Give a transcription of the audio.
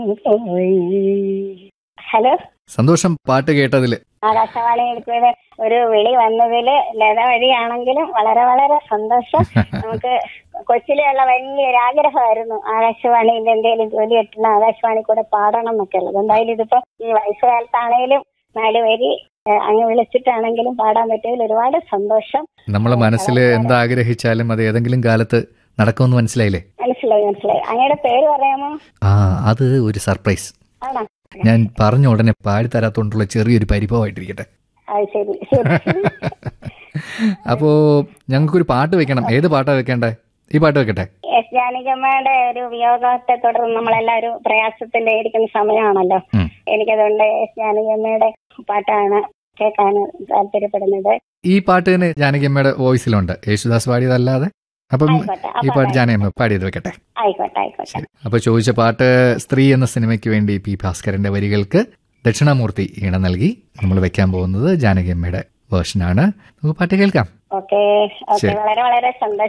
Hello സന്തോഷം പാട്ട് കേട്ടതില് ആകാശവാണി എടുത്തത് ഒരു വിളി വന്നതില് ലത വഴിയാണെങ്കിലും വളരെ വളരെ സന്തോഷം നമുക്ക് കൊച്ചിലെയുള്ള വലിയൊരു ആഗ്രഹമായിരുന്നു ആകാശവാണിയിൽ എന്തെങ്കിലും ജോലി കിട്ടണം ആകാശവാണി കൂടെ പാടണം എന്നൊക്കെ ഉള്ളത് എന്തായാലും ഇതിപ്പോ ഈ വയസ്സുകാലത്താണേലും നാല് വരി ഏഹ്, അങ്ങ് വിളിച്ചിട്ടാണെങ്കിലും പാടാൻ പറ്റിയതിൽ ഒരുപാട് സന്തോഷം നമ്മളെ മനസ്സിൽ എന്താഗ്രഹിച്ചാലും അത് ഏതെങ്കിലും കാലത്ത് നടക്കുമെന്ന് മനസ്സിലായില്ലേ മനസ്സിലായി മനസ്സിലായി അങ്ങയുടെ പേര് പറയാമോ ആ അത് ഒരു സർപ്രൈസ് ആണോ ഞാൻ പറഞ്ഞ ഉടനെ പാടിത്തരാത്തോണ്ടുള്ള ചെറിയൊരു പരിഭവമായിട്ടിരിക്കട്ടെ അത് ശരി ശരി അപ്പോ ഞങ്ങൾക്കൊരു പാട്ട് വെക്കണം ഏത് പാട്ടാ വെക്കേണ്ടേ ഈ പാട്ട് വെക്കട്ടെ എസ് ജാനകിയമ്മയുടെ ഒരു വിയോഗത്തെ തുടർന്ന് നമ്മളെല്ലാവരും പ്രയാസത്തിന്റെ ഇരിക്കുന്ന സമയമാണല്ലോ ഉം. എനിക്കതുകൊണ്ട് എസ് ജാനകിയമ്മയുടെ പാട്ടാണ് കേൾക്കാൻ താല്പര്യപ്പെടുന്നത് ഈ പാട്ട് തന്നെ ജാനകിയമ്മയുടെ വോയിസിലുണ്ട് യേശുദാസ് പാടിയതല്ലാതെ അപ്പം ആയിക്കോട്ടെ ഈ അപ്പൊ പാട്ട് ജാനകിയമ്മ പാടിയത് വെക്കട്ടെ ആയിക്കോട്ടെ ആയിക്കോട്ടെ ശരി അപ്പൊ ചോദിച്ച പാട്ട് സ്ത്രീ എന്ന സിനിമയ്ക്ക് വേണ്ടി പി ഭാസ്കരന്റെ വരികൾക്ക് ദക്ഷിണാമൂർത്തി ഈണം നൽകി നമ്മൾ വെക്കാൻ പോകുന്നത് ജാനകിയമ്മയുടെ വേർഷനാണ് നമുക്ക് പാട്ട് കേൾക്കാം ഓക്കെ ഓക്കെ ശരി. വളരെ വളരെ സന്തോഷം